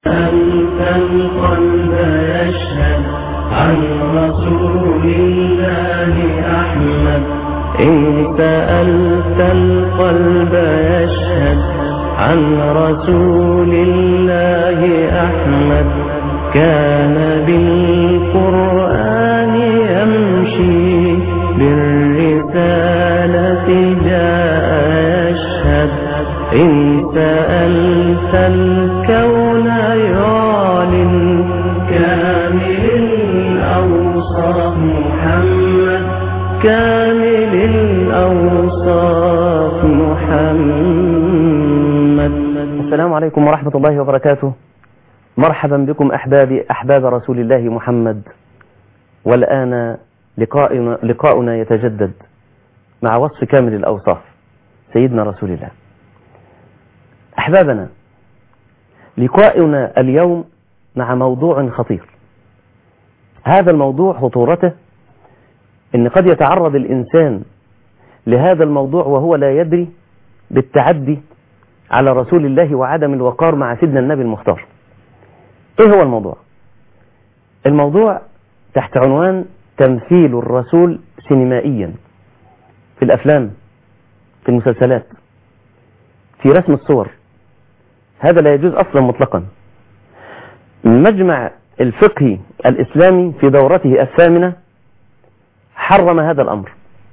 أنت القلب يشهد عن رسول الله أحمد إن سألت القلب يشهد عن رسول الله أحمد كان بالقرآن يمشي بالرسالة جاء يشهد إن سألت الكون يعلن كامل الأوصاف محمد كامل الأوصاف محمد السلام عليكم ورحمة الله وبركاته مرحبا بكم أحبابي أحباب رسول الله محمد والآن لقاؤنا, لقاؤنا يتجدد مع وصف كامل الأوصاف سيدنا رسول الله أحبابنا لقاؤنا اليوم مع موضوع خطير هذا الموضوع خطورته ان قد يتعرض الانسان لهذا الموضوع وهو لا يدري بالتعدي على رسول الله وعدم الوقار مع سيدنا النبي المختار ايه هو الموضوع الموضوع تحت عنوان تمثيل الرسول سينمائيا في الافلام في المسلسلات في رسم الصور هذا لا يجوز اصلا مطلقا المجمع الفقهي الاسلامي في دورته الثامنه حرم هذا الأمر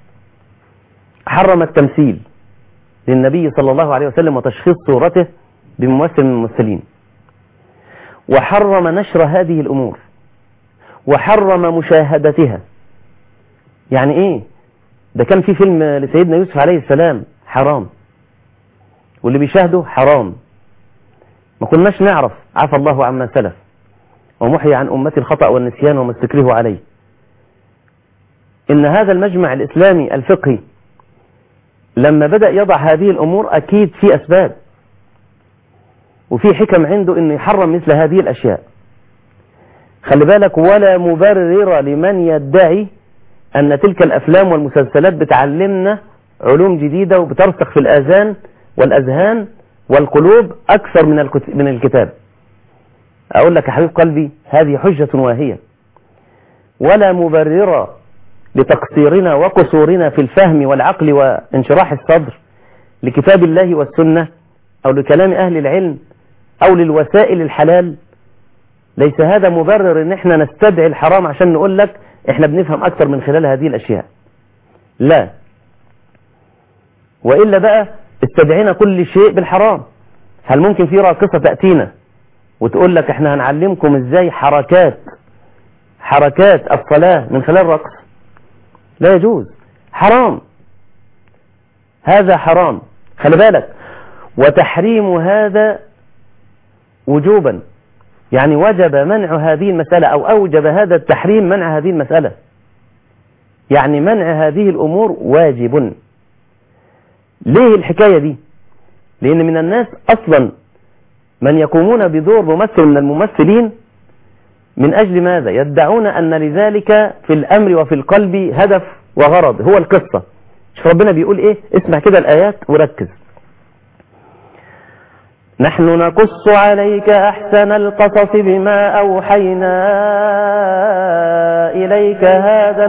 حرم التمثيل للنبي صلى الله عليه وسلم وتشخيص صورته بممثل من الممثلين وحرم نشر هذه الأمور وحرم مشاهدتها يعني ايه ده كان في فيلم لسيدنا يوسف عليه السلام حرام واللي بيشاهده حرام ما كناش نعرف عفى الله عما سلف ومحي عن أمتي الخطأ والنسيان وما استكره عليه ان هذا المجمع الاسلامي الفقهي لما بدأ يضع هذه الامور اكيد في اسباب وفي حكم عنده انه يحرم مثل هذه الاشياء خلي بالك ولا مبرر لمن يدعي ان تلك الافلام والمسلسلات بتعلمنا علوم جديدة وبترسخ في الاذان والاذهان والقلوب اكثر من من الكتاب اقول لك يا حبيب قلبي هذه حجة واهية ولا مبرر لتقصيرنا وقصورنا في الفهم والعقل وانشراح الصدر لكتاب الله والسنة أو لكلام أهل العلم أو للوسائل الحلال ليس هذا مبرر ان احنا نستدعي الحرام عشان نقول لك احنا بنفهم اكتر من خلال هذه الاشياء لا وإلا بقى استدعينا كل شيء بالحرام هل ممكن في راقصة تأتينا وتقول لك احنا هنعلمكم ازاي حركات حركات الصلاة من خلال رقص لا يجوز حرام هذا حرام خلي بالك وتحريم هذا وجوبا يعني وجب منع هذه المسألة أو أوجب هذا التحريم منع هذه المسألة يعني منع هذه الأمور واجب ليه الحكاية دي لأن من الناس أصلا من يقومون بدور ممثل من الممثلين من أجل ماذا يدعون أن لذلك في الأمر وفي القلب هدف وغرض هو القصة شوف ربنا بيقول إيه اسمع كده الآيات وركز نحن نقص عليك أحسن القصص بما أوحينا إليك هذا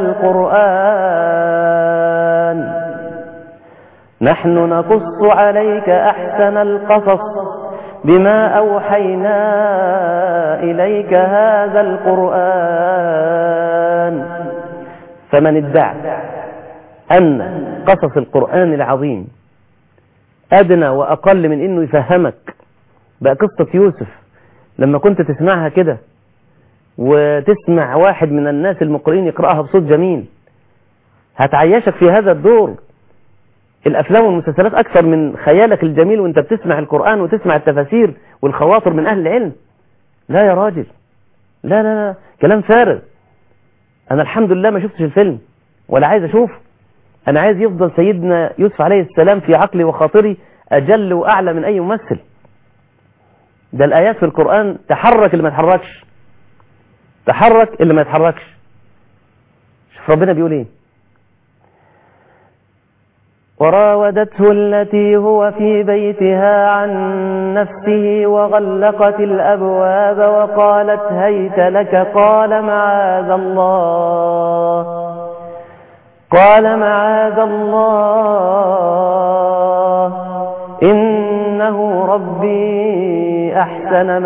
القرآن نحن نقص عليك أحسن القصص بما أوحينا إليك هذا القرآن فمن ادعى أن قصص القرآن العظيم أدنى وأقل من إنه يفهمك بقى قصة يوسف لما كنت تسمعها كده وتسمع واحد من الناس المقرئين يقرأها بصوت جميل هتعيشك في هذا الدور الأفلام والمسلسلات أكثر من خيالك الجميل وانت بتسمع القرآن وتسمع التفاسير والخواطر من أهل العلم لا يا راجل لا لا لا كلام فارغ أنا الحمد لله ما شفتش الفيلم ولا عايز أشوفه أنا عايز يفضل سيدنا يوسف عليه السلام في عقلي وخاطري أجل وأعلى من أي ممثل ده الآيات في القرآن تحرك اللي ما يتحركش تحرك اللي ما يتحركش شوف ربنا بيقول ايه وراودته التي هو في بيتها عن نفسه وغلقت الأبواب وقالت هيت لك قال معاذ الله قال معاذ الله إنه ربي أحسن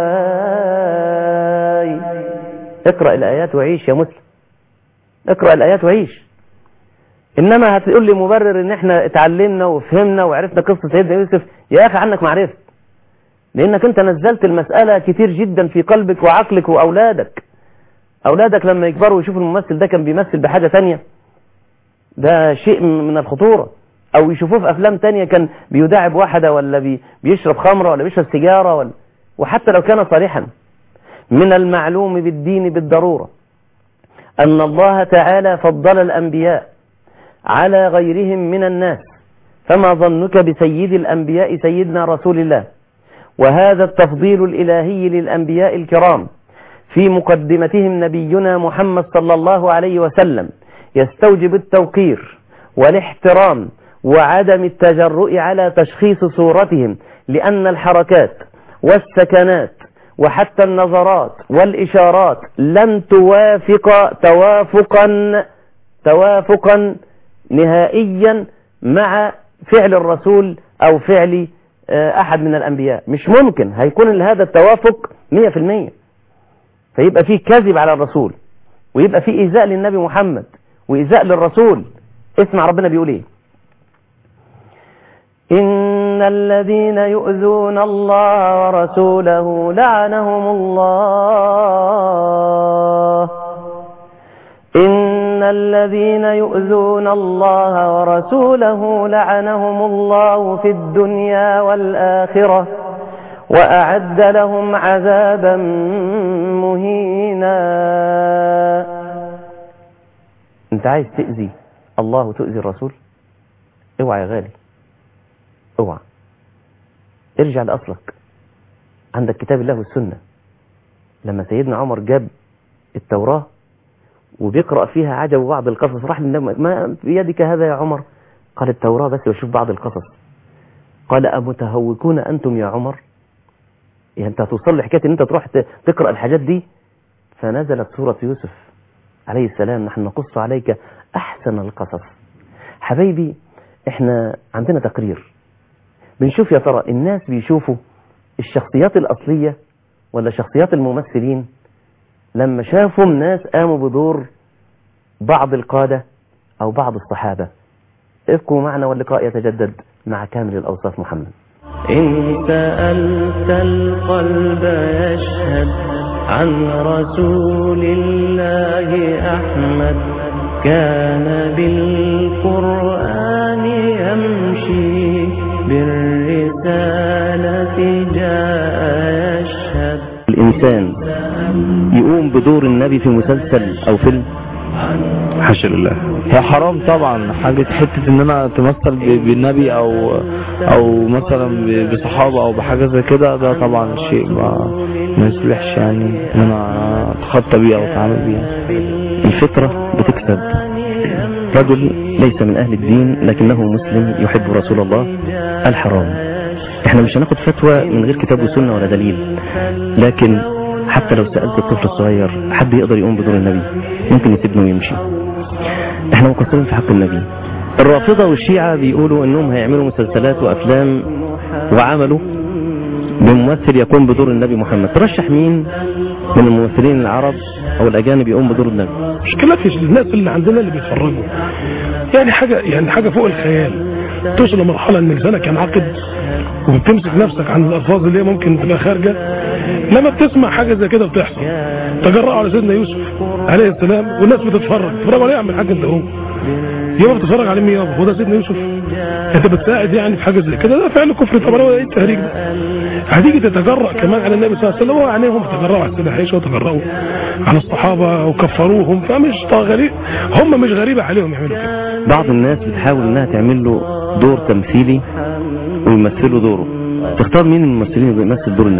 مثواي اقرأ الآيات وعيش يا مسلم اقرأ الآيات وعيش إنما هتقول لي مبرر إن إحنا اتعلمنا وفهمنا وعرفنا قصة سيدنا يوسف يا أخي عنك معرفت لأنك أنت نزلت المسألة كتير جدا في قلبك وعقلك وأولادك أولادك لما يكبروا ويشوفوا الممثل ده كان بيمثل بحاجة تانية ده شيء من الخطورة او يشوفوه في افلام تانية كان بيداعب واحدة ولا بي بيشرب خمرة ولا بيشرب سيجارة ولا وحتى لو كان صالحا من المعلوم بالدين بالضرورة ان الله تعالى فضل الانبياء على غيرهم من الناس فما ظنك بسيد الانبياء سيدنا رسول الله وهذا التفضيل الالهي للانبياء الكرام في مقدمتهم نبينا محمد صلى الله عليه وسلم يستوجب التوقير والاحترام وعدم التجرؤ على تشخيص صورتهم لأن الحركات والسكنات وحتى النظرات والإشارات لن توافق توافقا توافقا نهائيا مع فعل الرسول أو فعل أحد من الأنبياء مش ممكن هيكون هذا التوافق 100% فيبقى فيه كذب على الرسول ويبقى فيه إيذاء للنبي محمد وإيذاء للرسول اسمع ربنا بيقول ايه إن الذين يؤذون الله ورسوله لعنهم الله إن الذين يؤذون الله ورسوله لعنهم الله في الدنيا والآخرة وأعد لهم عذابا مهينا انت عايز تأذي الله وتؤذي الرسول اوعى يا غالي اوعى ارجع لأصلك عندك كتاب الله والسنة لما سيدنا عمر جاب التوراة وبيقرأ فيها عجب بعض القصص راح للنبي ما بيدك هذا يا عمر قال التوراة بس وشوف بعض القصص قال أمتهوكون أنتم يا عمر يعني أنت هتوصل لحكاية أن أنت تروح تقرأ الحاجات دي فنزلت سورة يوسف عليه السلام نحن نقص عليك أحسن القصص حبايبي احنا عندنا تقرير بنشوف يا ترى الناس بيشوفوا الشخصيات الأصلية ولا شخصيات الممثلين لما شافوا ناس قاموا بدور بعض القادة أو بعض الصحابة ابقوا معنا واللقاء يتجدد مع كامل الأوصاف محمد إن سألت القلب يشهد عن رسول الله أحمد كان بالقرآن يمشي بالرسالة جاء يشهد الإنسان يقوم بدور النبي في مسلسل أو فيلم حاشا لله هي حرام طبعا حاجة حتة ان انا اتمثل ب- بالنبي او او مثلا ب- بصحابة او بحاجة زي كده ده طبعا شيء ما ما يصلحش يعني ان انا اتخطى بيه او اتعامل بيه الفطرة بتكسب رجل ليس من أهل الدين لكنه مسلم يحب رسول الله الحرام احنا مش هناخد فتوى من غير كتاب وسنة ولا دليل لكن حتى لو سألت الطفل الصغير حد يقدر يقوم بدور النبي ممكن يسيبنه ويمشي احنا مقصرين في حق النبي الرافضة والشيعة بيقولوا انهم هيعملوا مسلسلات وافلام وعملوا بممثل يقوم بدور النبي محمد ترشح مين من الممثلين العرب او الاجانب يقوم بدور النبي مشكلة في الناس اللي عندنا اللي بيتفرجوا يعني حاجة يعني حاجة فوق الخيال توصل لمرحلة ان لسانك ينعقد وبتمسك نفسك عن الالفاظ اللي هي ممكن تبقى خارجة لما بتسمع حاجة زي كده بتحصل تجرأوا على سيدنا يوسف عليه السلام والناس بتتفرج تتفرج عليه يعمل حاجة انت هو يابا بتتفرج عليه مين يابا هو ده سيدنا يوسف انت بتساعد يعني في حاجة زي كده ده فعل كفر طبعا هو ايه التهريج ده هتيجي تتجرأ كمان على النبي صلى الله عليه وسلم هو عينيهم تجرأوا على السيدة عائشة وتجرأوا على الصحابة وكفروهم فمش غريب هم مش غريبة عليهم يعملوا كده بعض الناس بتحاول انها تعمل له دور تمثيلي ويمثلوا دوره تختار مين من الممثلين اللي بيمثل دور النبي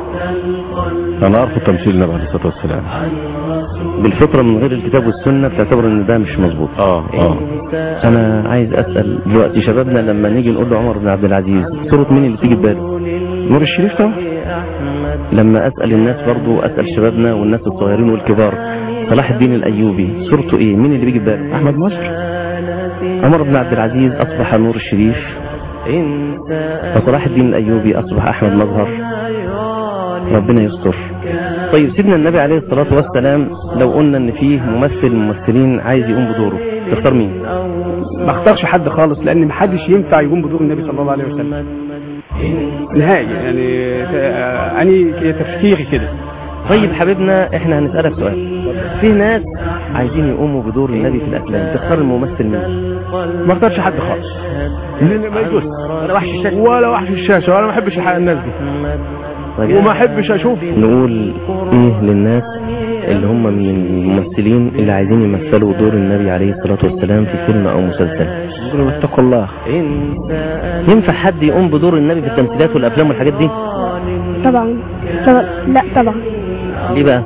انا ارفض تمثيل النبي عليه الصلاه والسلام بالفطرة من غير الكتاب والسنة بتعتبر ان ده مش مظبوط اه اه انا عايز اسأل دلوقتي شبابنا لما نيجي نقول له عمر بن عبد العزيز صورة مين اللي تيجي في باله نور الشريف طبعا لما اسأل الناس برضو اسأل شبابنا والناس الصغيرين والكبار صلاح الدين الايوبي صورته ايه مين اللي بيجي في باله احمد مصر عمر بن عبد العزيز اصبح نور الشريف فصلاح الدين الايوبي اصبح احمد مظهر ربنا يستر طيب سيدنا النبي عليه الصلاة والسلام لو قلنا ان فيه ممثل من الممثلين عايز يقوم بدوره تختار مين ما اختارش حد خالص لان ما حدش ينفع يقوم بدور النبي صلى الله عليه وسلم نهائي يعني آه، اني تفكيري كده طيب حبيبنا احنا هنسألك سؤال في ناس عايزين يقوموا بدور النبي في الافلام تختار الممثل مين ما اختارش حد خالص لان ما يجوز ولا وحش الشاشه ولا وحش الشاشه وانا ما احبش الحق الناس دي طيب وما احبش اشوف نقول ايه للناس اللي هم من الممثلين اللي عايزين يمثلوا دور النبي عليه الصلاة والسلام في فيلم او مسلسل يقولوا اتقوا الله ينفع حد يقوم بدور النبي في التمثيلات والافلام والحاجات دي طبعا طبعا لا طبعا ليه بقى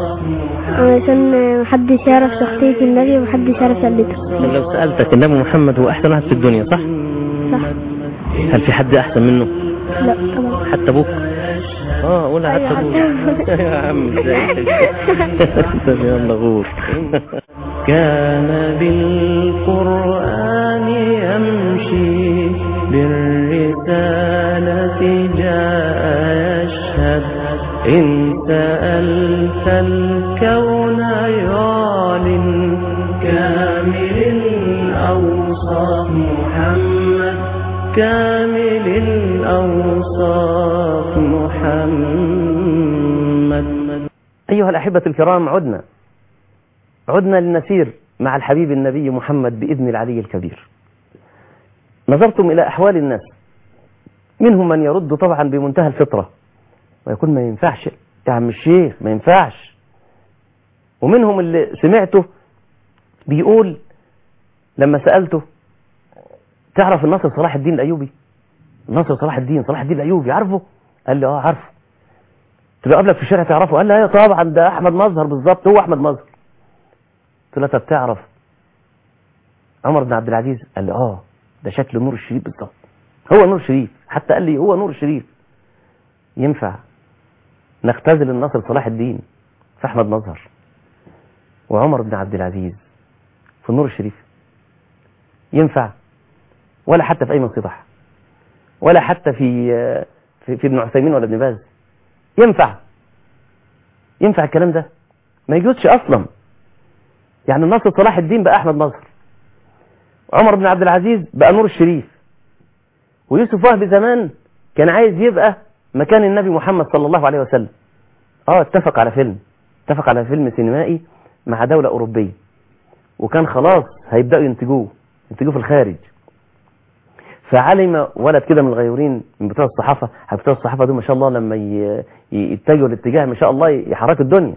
علشان محدش يعرف شخصية النبي ومحدش يعرف قلته طب لو سألتك النبي محمد هو احسن واحد في الدنيا صح صح هل في حد احسن منه لا طبعا حتى ابوك اه قول حتى أيوة، ابوك حتى- يا عم ازاي طب يلا غور كان بالقرآن يمشي بالرسالة جاء يشهد إن سألت الكون يعلن كامل الأوصاف محمد كامل الأوصاف محمد أيها الأحبة الكرام عدنا عدنا لنسير مع الحبيب النبي محمد بإذن العلي الكبير نظرتم إلى أحوال الناس منهم من يرد طبعا بمنتهى الفطرة ويقول ما ينفعش يا عم الشيخ ما ينفعش ومنهم اللي سمعته بيقول لما سألته تعرف الناصر صلاح الدين الأيوبي الناصر صلاح الدين صلاح الدين الأيوبي عارفه قال لي اه عارفه تبقى قبلك في الشارع تعرفه قال لي ايوه طبعا ده احمد مظهر بالظبط هو احمد مظهر قلت له طب تعرف عمر بن عبد العزيز قال لي اه ده شكل نور الشريف بالظبط هو نور الشريف حتى قال لي هو نور الشريف ينفع نختزل الناصر صلاح الدين في احمد مظهر وعمر بن عبد العزيز في النور الشريف ينفع ولا حتى في ايمن صباح ولا حتى في في, في ابن عثيمين ولا ابن باز ينفع ينفع الكلام ده ما يجوزش اصلا يعني الناصر صلاح الدين بقى احمد مظهر عمر بن عبد العزيز بقى نور الشريف ويوسف وهبي زمان كان عايز يبقى مكان النبي محمد صلى الله عليه وسلم اه اتفق على فيلم اتفق على فيلم سينمائي مع دولة أوروبية وكان خلاص هيبدأوا ينتجوه ينتجوه في الخارج فعلم ولد كده من الغيورين من بتوع الصحافة بتوع الصحافة دول ما شاء الله لما ي- ي- يتجهوا الاتجاه ما شاء الله يحركوا الدنيا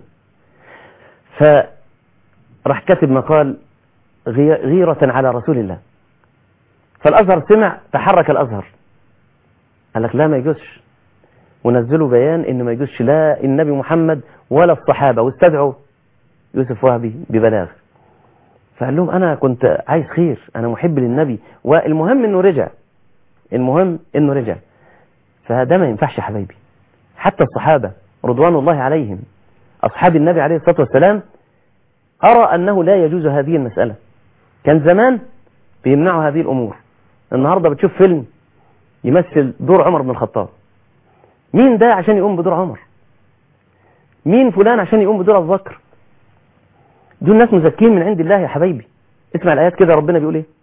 فراح كاتب مقال غي- غيرة على رسول الله فالأزهر سمع تحرك الأزهر قال لك لا ما يجوزش ونزلوا بيان انه ما يجوزش لا النبي محمد ولا الصحابة واستدعوا يوسف وهبي ببلاغ فقال لهم انا كنت عايز خير انا محب للنبي والمهم انه رجع المهم انه رجع فده ما ينفعش يا حبايبي حتى الصحابة رضوان الله عليهم اصحاب النبي عليه الصلاة والسلام ارى انه لا يجوز هذه المسألة كان زمان بيمنعوا هذه الامور النهاردة بتشوف فيلم يمثل دور عمر بن الخطاب مين ده عشان يقوم بدور عمر مين فلان عشان يقوم بدور ابو بكر دول ناس مزكين من عند الله يا حبايبي اسمع الايات كده ربنا بيقول ايه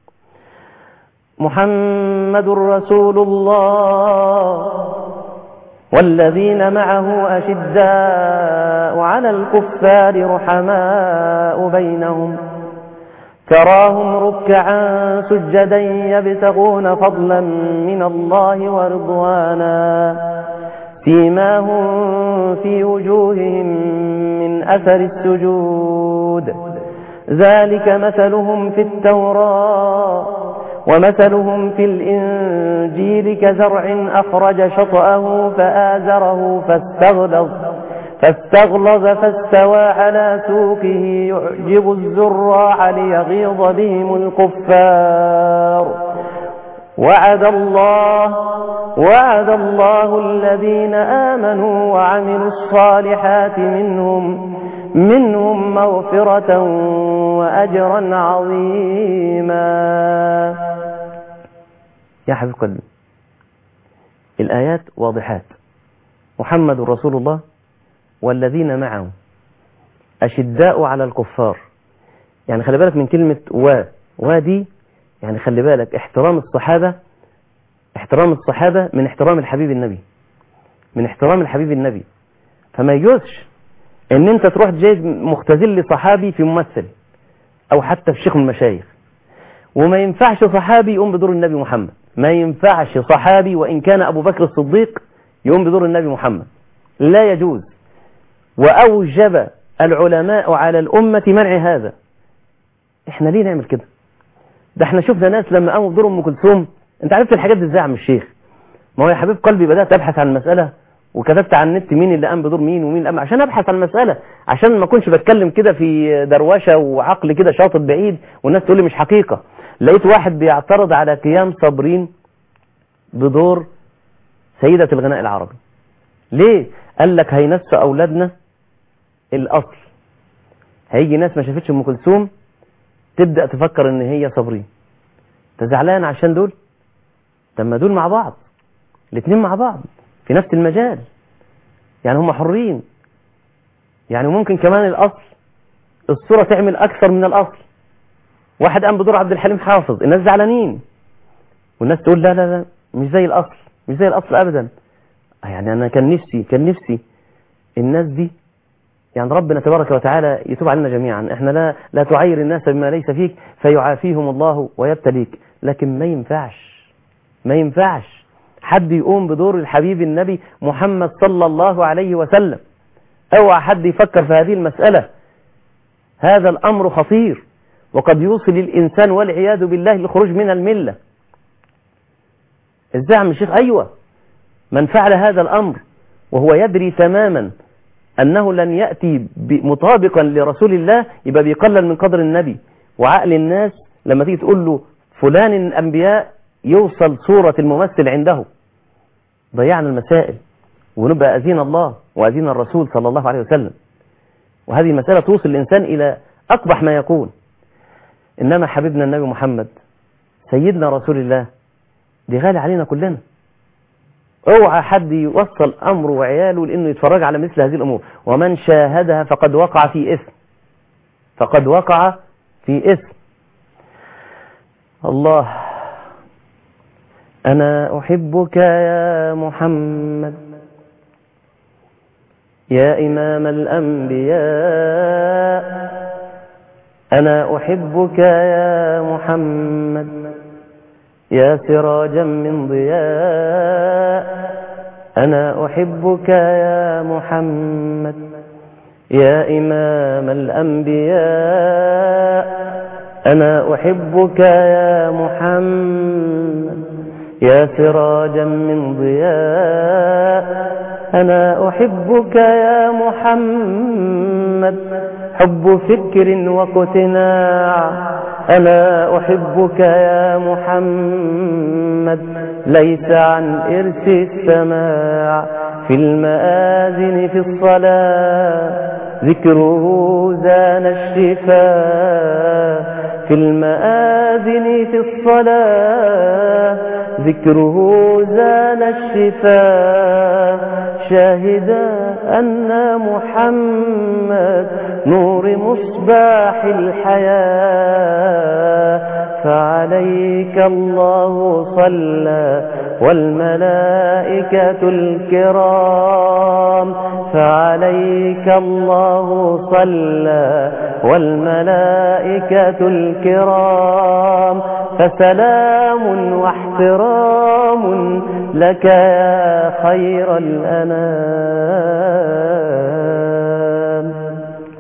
محمد رسول الله والذين معه أشداء على الكفار رحماء بينهم تراهم ركعا سجدا يبتغون فضلا من الله ورضوانا سيماهم في وجوههم من أثر السجود ذلك مثلهم في التوراة ومثلهم في الإنجيل كزرع أخرج شطأه فآزره فاستغلظ فاستغلظ فاستوى على سوقه يعجب الزراع ليغيظ بهم الكفار وعد الله وعد الله الذين آمنوا وعملوا الصالحات منهم منهم مغفرة وأجرا عظيما يا حبيب قلبي الآيات واضحات محمد رسول الله والذين معه أشداء على الكفار يعني خلي بالك من كلمة و ودي يعني خلي بالك احترام الصحابة احترام الصحابة من احترام الحبيب النبي من احترام الحبيب النبي فما يجوزش ان انت تروح جايب مختزل صحابي في ممثل او حتى في شيخ من المشايخ وما ينفعش صحابي يقوم بدور النبي محمد ما ينفعش صحابي وان كان ابو بكر الصديق يقوم بدور النبي محمد لا يجوز واوجب العلماء على الامة منع هذا احنا ليه نعمل كده ده احنا شفنا ناس لما قاموا بدور ام كلثوم انت عرفت الحاجات دي ازاي يا عم الشيخ ما هو يا حبيب قلبي بدات ابحث عن المساله وكتبت على النت مين اللي قام بدور مين ومين اللي قام عشان ابحث عن المساله عشان ما اكونش بتكلم كده في دروشه وعقل كده شاطط بعيد والناس تقول لي مش حقيقه لقيت واحد بيعترض على قيام صابرين بدور سيده الغناء العربي ليه قال لك هينسوا اولادنا الاصل هيجي ناس ما شافتش ام كلثوم تبدا تفكر ان هي صابرين انت زعلان عشان دول طب ما دول مع بعض الاثنين مع بعض في نفس المجال يعني هم حرين يعني ممكن كمان الاصل الصوره تعمل اكثر من الاصل واحد قام بدور عبد الحليم حافظ الناس زعلانين والناس تقول لا لا لا مش زي الاصل مش زي الاصل ابدا يعني انا كان نفسي كان نفسي الناس دي يعني ربنا تبارك وتعالى يتوب علينا جميعا احنا لا لا تعير الناس بما ليس فيك فيعافيهم الله ويبتليك لكن ما ينفعش ما ينفعش حد يقوم بدور الحبيب النبي محمد صلى الله عليه وسلم اوعى حد يفكر في هذه المسألة هذا الامر خطير وقد يوصل الانسان والعياذ بالله للخروج من الملة ازاي يا عم الشيخ ايوه من فعل هذا الامر وهو يدري تماما أنه لن يأتي مطابقا لرسول الله يبقى بيقلل من قدر النبي وعقل الناس لما تيجي تقول له فلان الأنبياء يوصل صورة الممثل عنده ضيعنا المسائل ونبقى أذين الله وأذين الرسول صلى الله عليه وسلم وهذه مسألة توصل الإنسان إلى أقبح ما يكون إنما حبيبنا النبي محمد سيدنا رسول الله دي غالي علينا كلنا اوعى حد يوصل امره وعياله لانه يتفرج على مثل هذه الامور ومن شاهدها فقد وقع في اثم فقد وقع في اثم الله انا احبك يا محمد يا امام الانبياء انا احبك يا محمد يا سراجا من ضياء أنا أحبك يا محمد يا إمام الأنبياء أنا أحبك يا محمد يا سراجا من ضياء أنا أحبك يا محمد حب فكر واقتناع أنا أحبك يا محمد ليس عن إرث السماع في المآذن في الصلاة ذكره زان الشفاء في المآذن في الصلاة ذكره زان الشفاء شاهدا أن محمد نور مصباح الحياة فعليك الله صلى والملائكة الكرام فعليك الله صلى والملائكة الكرام فسلام واحترام لك يا خير الأنام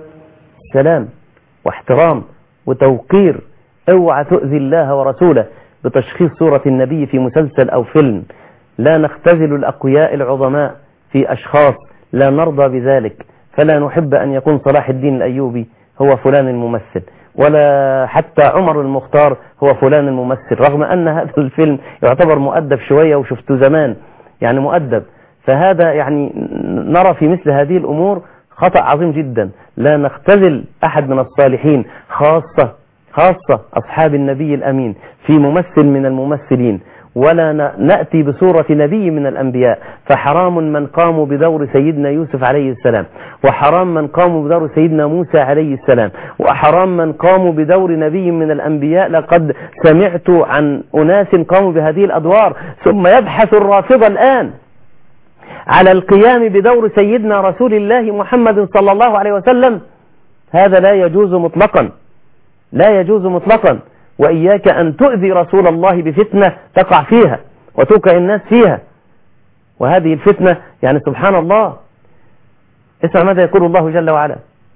سلام واحترام وتوقير اوعى تؤذي الله ورسوله بتشخيص صورة النبي في مسلسل أو فيلم لا نختزل الأقوياء العظماء في أشخاص لا نرضى بذلك فلا نحب أن يكون صلاح الدين الأيوبي هو فلان الممثل ولا حتى عمر المختار هو فلان الممثل رغم أن هذا الفيلم يعتبر مؤدب شوية وشفته زمان يعني مؤدب فهذا يعني نرى في مثل هذه الأمور خطأ عظيم جدا لا نختزل أحد من الصالحين خاصة خاصة أصحاب النبي الأمين في ممثل من الممثلين ولا ن- نأتي بصورة نبي من الأنبياء فحرام من قاموا بدور سيدنا يوسف عليه السلام وحرام من قاموا بدور سيدنا موسى عليه السلام وحرام من قاموا بدور نبي من الأنبياء لقد سمعت عن أناس قاموا بهذه الأدوار ثم يبحث الرافضة الآن على القيام بدور سيدنا رسول الله محمد صلى الله عليه وسلم هذا لا يجوز مطلقا لا يجوز مطلقا وإياك أن تؤذي رسول الله بفتنة تقع فيها وتوقع الناس فيها وهذه الفتنة يعني سبحان الله اسمع ماذا يقول الله جل وعلا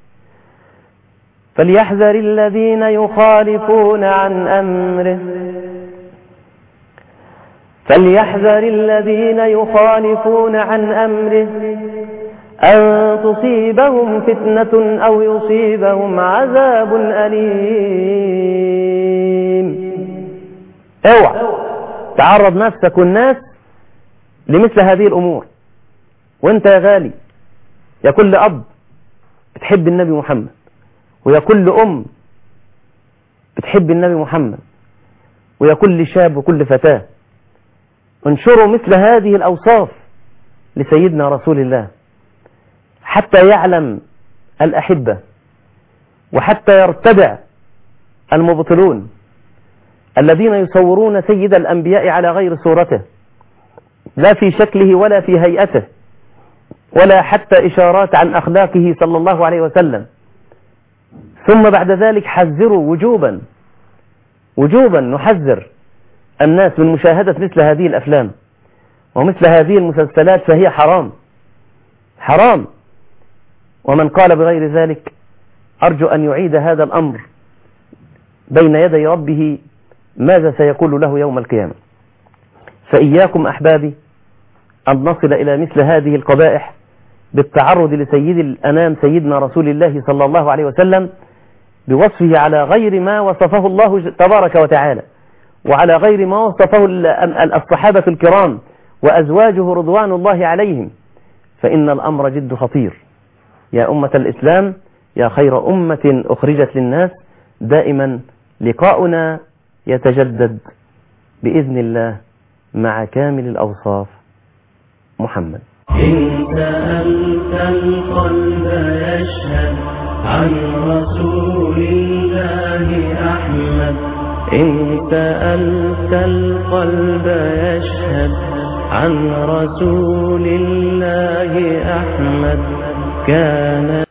فليحذر الذين يخالفون عن أمره فليحذر الذين يخالفون عن أمره أن تصيبهم فتنة أو يصيبهم عذاب أليم اوعى تعرض نفسك والناس لمثل هذه الأمور وانت يا غالي يا كل أب بتحب النبي محمد ويا كل أم بتحب النبي محمد ويا كل شاب وكل فتاة انشروا مثل هذه الأوصاف لسيدنا رسول الله حتى يعلم الأحبة وحتى يرتدع المبطلون الذين يصورون سيد الأنبياء على غير صورته لا في شكله ولا في هيئته ولا حتى إشارات عن أخلاقه صلى الله عليه وسلم ثم بعد ذلك حذروا وجوبا وجوبا نحذر الناس من مشاهدة مثل هذه الأفلام ومثل هذه المسلسلات فهي حرام حرام ومن قال بغير ذلك أرجو أن يعيد هذا الأمر بين يدي ربه ماذا سيقول له يوم القيامة فإياكم أحبابي أن نصل إلى مثل هذه القبائح بالتعرض لسيد الأنام سيدنا رسول الله صلى الله عليه وسلم بوصفه على غير ما وصفه الله تبارك وتعالى وعلى غير ما وصفه الصحابة الكرام وأزواجه رضوان الله عليهم فإن الأمر جد خطير يا أمة الإسلام يا خير أمة أخرجت للناس دائما لقاؤنا يتجدد بإذن الله مع كامل الأوصاف محمد إن سألت القلب يشهد عن رسول الله أحمد إن سألت القلب يشهد عن رسول الله أحمد كان